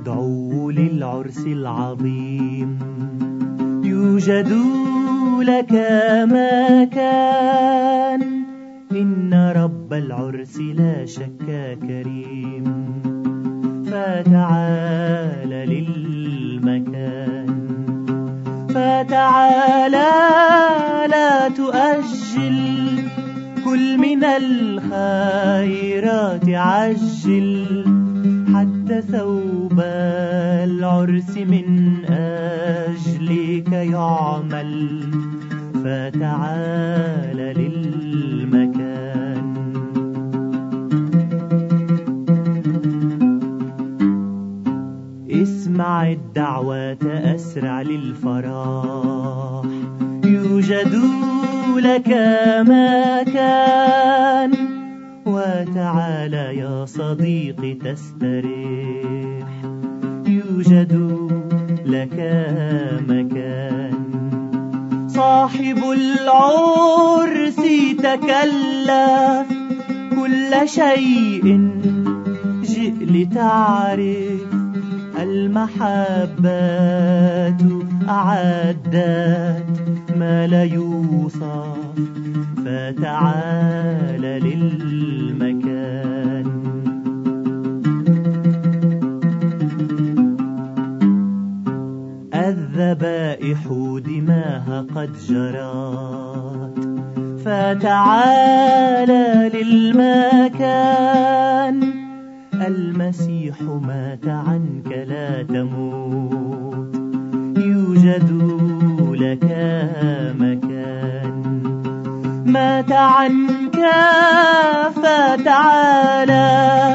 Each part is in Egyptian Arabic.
تدعو للعرس العظيم يوجد لك مكان إن رب العرس لا شك كريم فتعال للمكان فتعالى لا تؤجل كل من الخيرات عجل حتى ثوب العرس من أجلك يعمل فتعال للمكان اسمع الدعوة أسرع للفرح يوجد لك مكان وتعالى يا صديقي تستريح يوجد لك مكان صاحب العرس تكلف كل شيء جئ لتعرف المحبات أعدت ما لا يوصف فتعال للمكان الذبائح دماها قد جرت فتعال للمكان المسيح مات عنك لا تموت يوجد لك مكان مات عنك فتعالى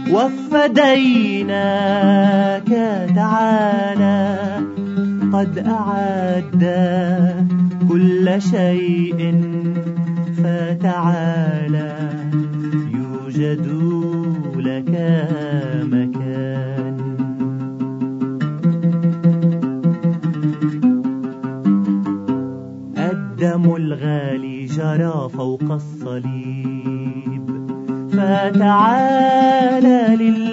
وفديناك تعالى قد أعد كل شيء فتعالى يوجد لك مكان الدم الغالي جرى فوق الصليب فتعالى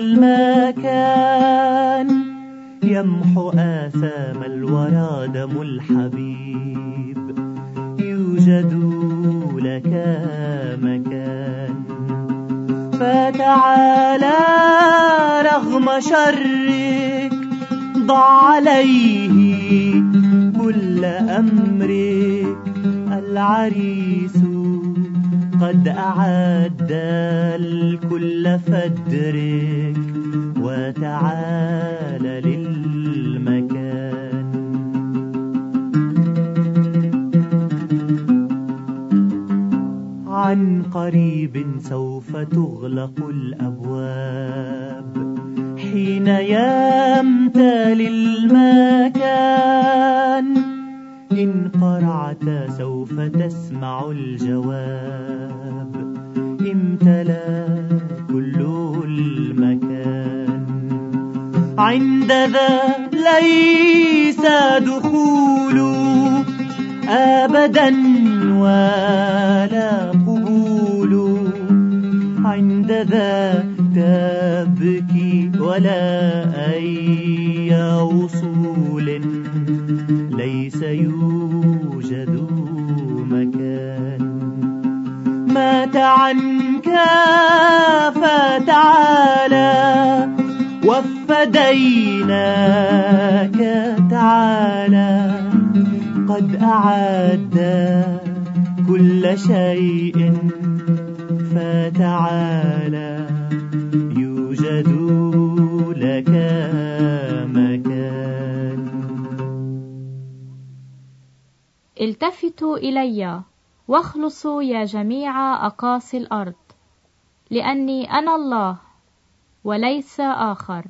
للمكان يمحو آثام الورى دم الحبيب يوجد لك مكان فتعالى رغم شرك ضع عليه كل أمرك العريس قد أعد الكل فادرك وتعال للمكان عن قريب سوف تغلق الأبواب حين يمتلي المكان إن قرعت سوف تسمع الجواب امتلأ كل المكان عند ذا ليس دخول أبدا ولا قبول عند ذا تبكي ولا أي وصول ليس يوجد مكان مات عنك فتعالى وفديناك تعالى قد أعد كل شيء فتعالى يوجد لك مكان التفتوا إلي واخلصوا يا جميع أقاصي الأرض لأني أنا الله وليس آخر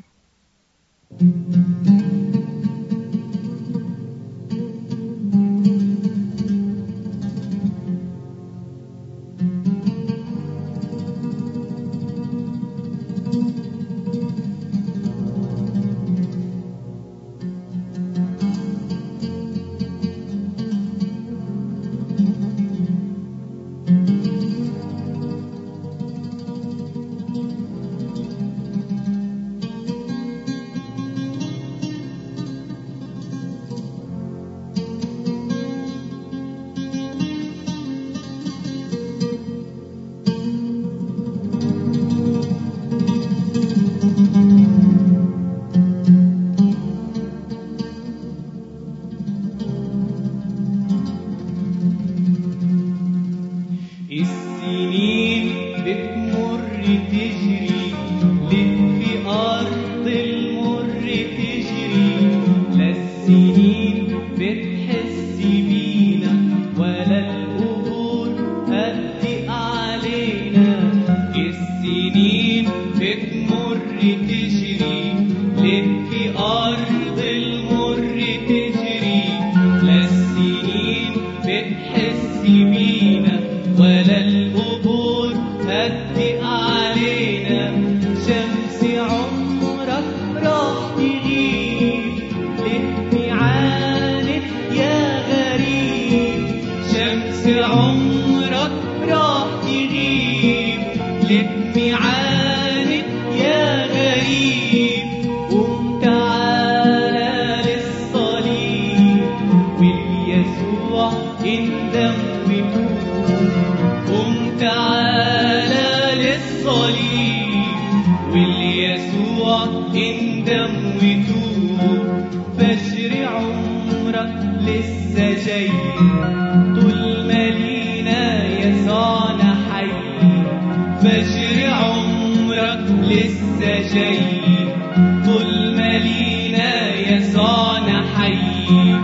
السنين بتمر تجري ليه في أرض المر تجري لا السنين بتحس بينا ولا القبور هدي علينا السنين بتمر تجري ليه في أرض المر تجري لا السنين بتحس بينا ولا القبور هدي علينا شمس عمرك راح تغيب ليه معاند يا غريب شمس عمرك راح تغيب ليه معاند يا غريب قوم تعالى للصليب واليسوع اندم وتوب قوم تعالى للصليب واليسوع اندم وتوب فجر عمرك لسه جاي طول ما لينا يسوعنا حي فجر عمرك لسه جاي طول ما لينا يسوعنا حي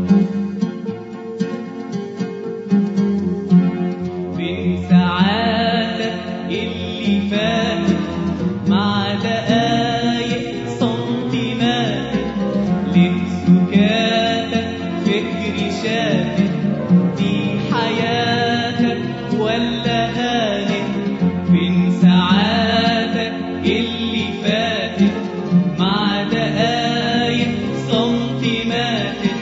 من ساعاتك اللي فاتت مع دقايق سنتيماتك لسكاتك فكري شافت دي حياتك ولا هانت من ساعاتك اللي فاتت مع دقايق سنتيماتك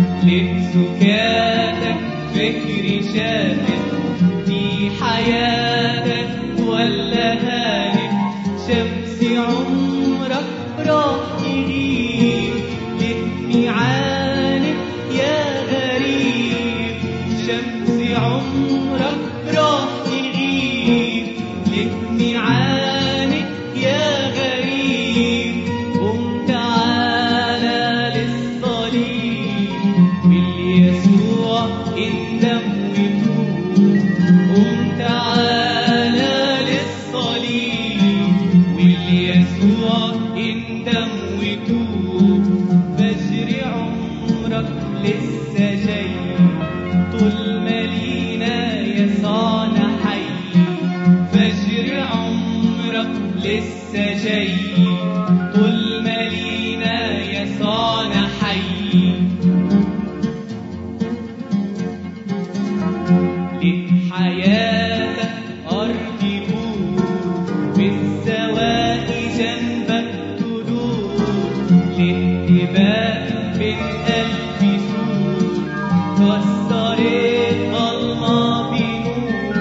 لسكاتك فكري شافت دي حياتك ولا هانت شمس عمرك راح تغيب ليه عانت يا غريب شمس عمرك راح تغيب ليه عانت يا غريب قم تعالى للصليب باليسوع اندم وتوب قم تعالى للصليب واليسوع اندم وتوب فجر عمرك لسه جاي طول ما لينا يسوعنا حي فجر عمرك لسه جاي طول ما لينا يسوعنا حي لحياتك أرض بور بالسواء جنبك تدور لاتباع بين ألف سور كسرت ظلمة بنور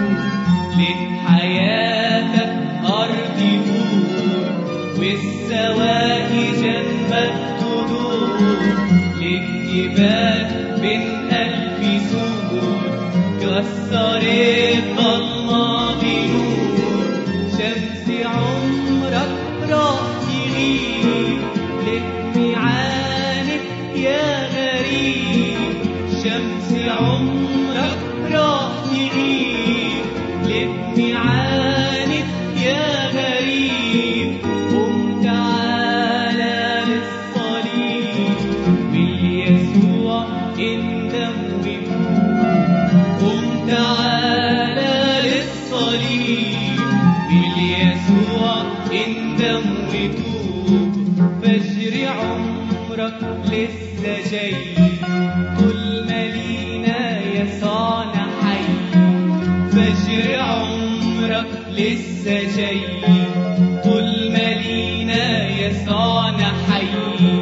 لحياتك أرض بور والسواء جنبك تدور لاتباع بين ألف سور كسرت ظلمة بنور شمس عمرك راح تغيب ليه معاند يا غريب شمس عمرك راح تغيب ليه معاند يا غريب قم تعالى للصليب واليسوع اندم وفوق قم تعالى للصليب باليسوع اندم وتوب فجر عمرك لسه جاي طول ما لينا يسوعنا حي فجر عمرك لسه جاي طول ما لينا يسوعنا حي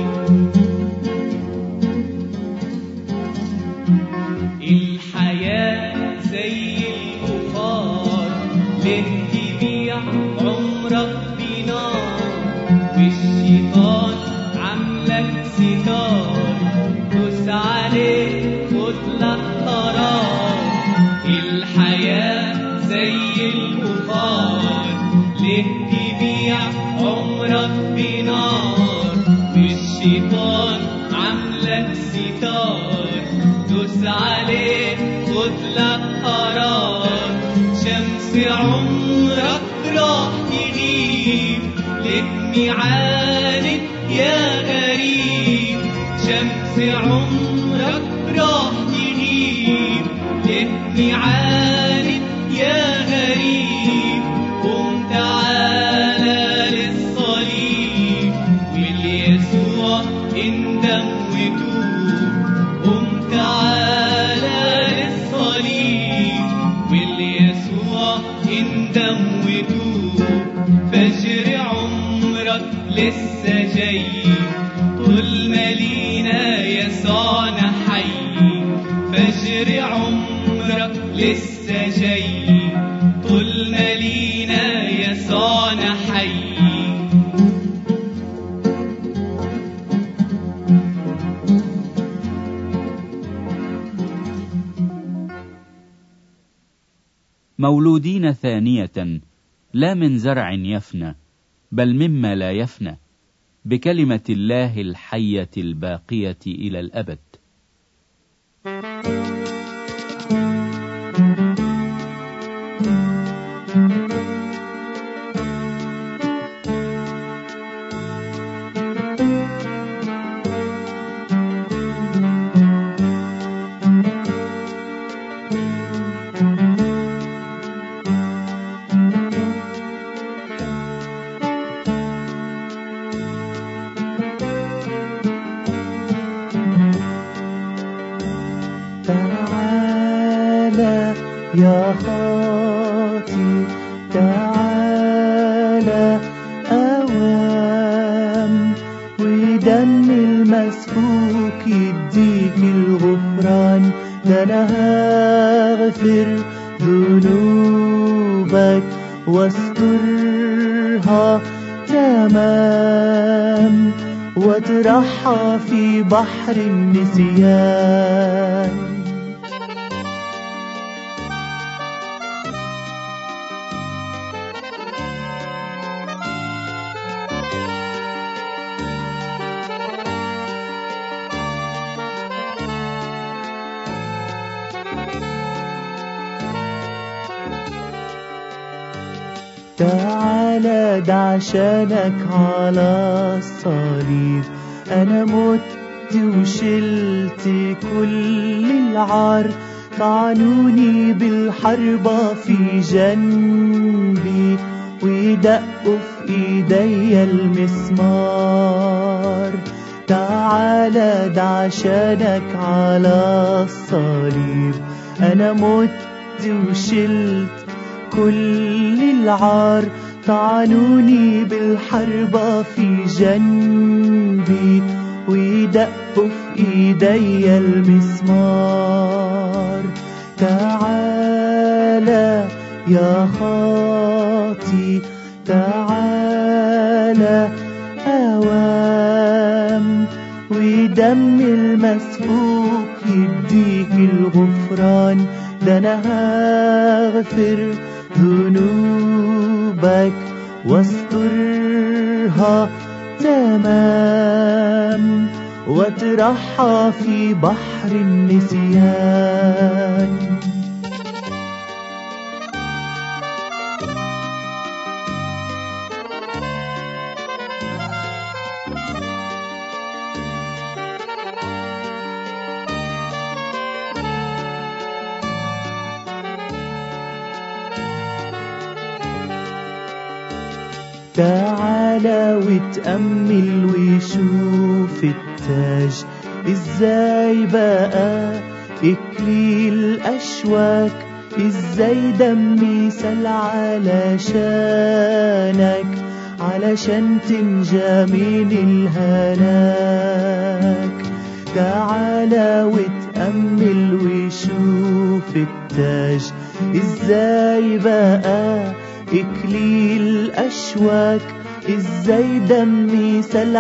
الحياة زي البخار ليه تبيع عمرك بنار والشيطان عاملك ستار دوس عليه خدلك قرار الحياة زي البخار ليه تبيع عمرك بنار والشيطان عاملك ستار دوس عليه خد لك قرار شمس شمس عمرك راح تغيب لابني عاند يا غريب شمس عمرك راح تغيب لابني عاند يا غريب قم تعالى للصليب وليسوع اندم وتوب قم تعالى للصليب وليسوع اندم وتوب فجر عمرك لسه جاي طول ما لينا يسوعنا حي فجر عمرك لسه جاي طول ما لينا يسوعنا حي مولودين ثانية لا من زرع يفنى بل مما لا يفنى بكلمة الله الحية الباقية إلى الأبد تعالى يا خاطي تعالى أوام ودم المسفوك يديك الغفران ده أنا هغفر ذنوبك واسترها تمام واطرحها في بحر النسيان تعالى ده عشانك على الصليب انا مت وشلت كل العار طعنوني بالحربة في جنبي ودقوا في ايديا المسمار تعالى ده عشانك على الصليب انا مت وشلت كل العار طعنوني بالحربة في جنبي ويدقوا في ايديا المسمار تعالى يا خاطي تعالى أوام ودم المسفوك يديك الغفران ده انا هغفر ذنوبك واسترها تمام واطرحها في بحر النسيان تعالى وتأمل وشوف التاج ازاي بقى اكليل اشواك ازاي دمي سل علشانك علشان تنجى من الهلاك تعالى وتأمل وشوف التاج ازاي بقى إكليل أشواك إزاي دمي سل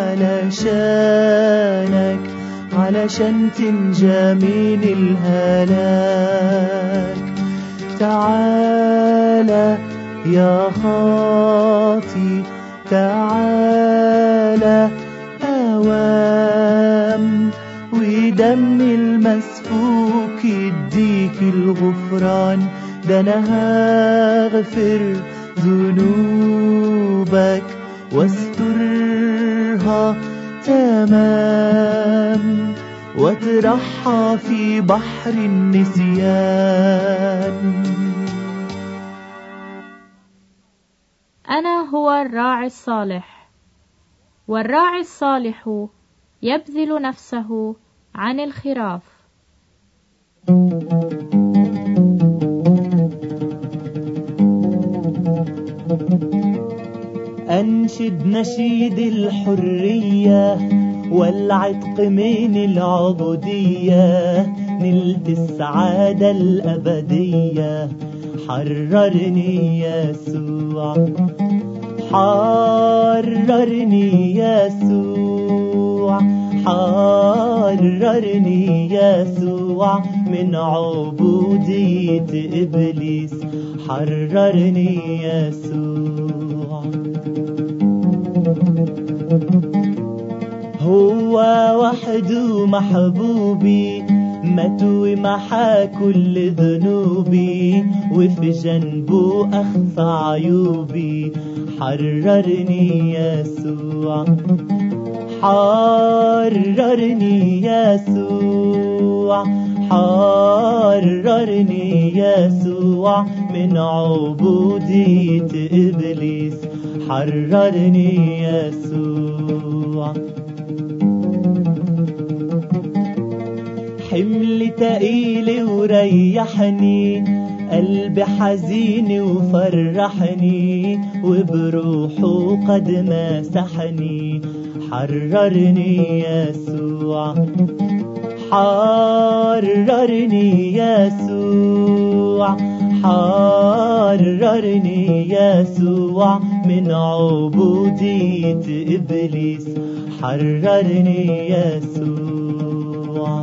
علشانك علشان تنجى من الهلاك تعالى يا خاطي تعالى أوام ودم المسفوك يديك الغفران ده أنا هغفر ذنوبك واسترها تمام واطرحها في بحر النسيان أنا هو الراعي الصالح والراعي الصالح يبذل نفسه عن الخراف أنشد نشيد الحرية والعتق من العبودية نلت السعادة الأبدية حررني يسوع حررني يسوع حررني يسوع من عبودية إبليس حررني يسوع هو وحده محبوبي مات ومحى كل ذنوبي وفي جنبه أخفى عيوبي حررني يسوع حررني يسوع حررني يسوع من عبودية إبليس حررني يسوع حمل تقيل وريحني قلبي حزين وفرحني وبروحه قد مسحني حررني يسوع حررني يسوع حررني يسوع من عبودية إبليس حررني يسوع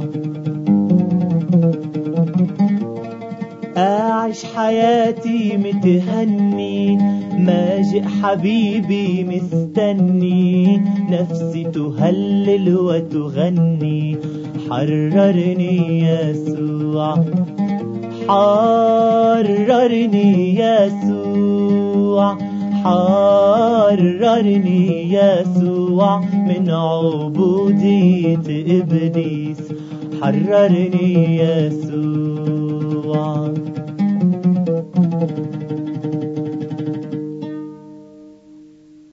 أعيش حياتي متهني ماجئ حبيبي مستني نفسي تهلل وتغني حررني يسوع حررني يسوع حررني يسوع من عبودية إبليس حررني يسوع